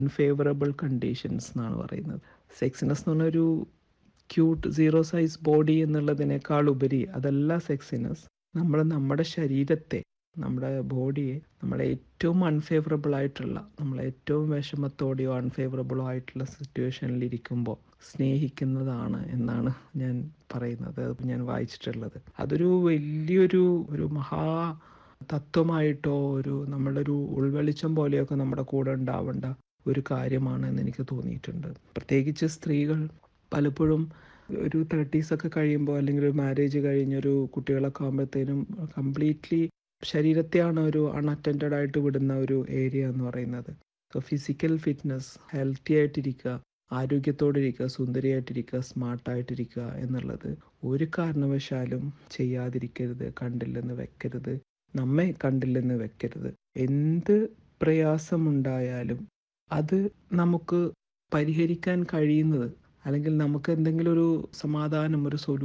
unfavourable conditions എന്നാണ് പറയുന്നത് സെക്സിനെസ് എന്ന് പറഞ്ഞ ഒരു ക്യൂട്ട് സീറോ സൈസ് ബോഡി എന്നുള്ളതിനേക്കാൾ ഉപരി അതല്ല സെക്സിനെസ് നമ്മൾ നമ്മുടെ ശരീരത്തെ നമ്മുടെ ബോഡിയെ നമ്മളെ ഏറ്റവും അൺഫേവറബിൾ ആയിട്ടുള്ള നമ്മളെ ഏറ്റവും വിഷമത്തോടെയോ അൺഫേവറബിളോ ആയിട്ടുള്ള സിറ്റുവേഷനിൽ ഇരിക്കുമ്പോൾ സ്നേഹിക്കുന്നതാണ് എന്നാണ് ഞാൻ പറയുന്നത് ഞാൻ വായിച്ചിട്ടുള്ളത് അതൊരു വലിയൊരു ഒരു മഹാ തത്വമായിട്ടോ ഒരു നമ്മുടെ ഒരു ഉൾവെളിച്ചം പോലെയൊക്കെ നമ്മുടെ കൂടെ ഉണ്ടാവേണ്ട ഒരു കാര്യമാണ് എന്ന് എനിക്ക് തോന്നിയിട്ടുണ്ട് പ്രത്യേകിച്ച് സ്ത്രീകൾ പലപ്പോഴും ഒരു തേർട്ടീസ് ഒക്കെ കഴിയുമ്പോൾ അല്ലെങ്കിൽ ഒരു മാരേജ് കഴിഞ്ഞൊരു കുട്ടികളൊക്കെ ആകുമ്പോഴത്തേനും കംപ്ലീറ്റ്ലി ശരീരത്തെയാണ് ഒരു അൺഅറ്റൻഡഡ് ആയിട്ട് വിടുന്ന ഒരു ഏരിയ എന്ന് പറയുന്നത് സോ ഫിസിക്കൽ ഫിറ്റ്നസ് ഹെൽത്തി ആയിട്ടിരിക്കുക ആരോഗ്യത്തോടെ ഇരിക്കുക സുന്ദരിയായിട്ടിരിക്കുക സ്മാർട്ടായിട്ടിരിക്കുക എന്നുള്ളത് ഒരു കാരണവശാലും ചെയ്യാതിരിക്കരുത് കണ്ടില്ലെന്ന് വെക്കരുത് നമ്മെ കണ്ടില്ലെന്ന് വെക്കരുത് എന്ത് പ്രയാസമുണ്ടായാലും അത് നമുക്ക് പരിഹരിക്കാൻ കഴിയുന്നത് അല്ലെങ്കിൽ നമുക്ക് എന്തെങ്കിലും ഒരു സമാധാനം ഒരു സൊല്യൂ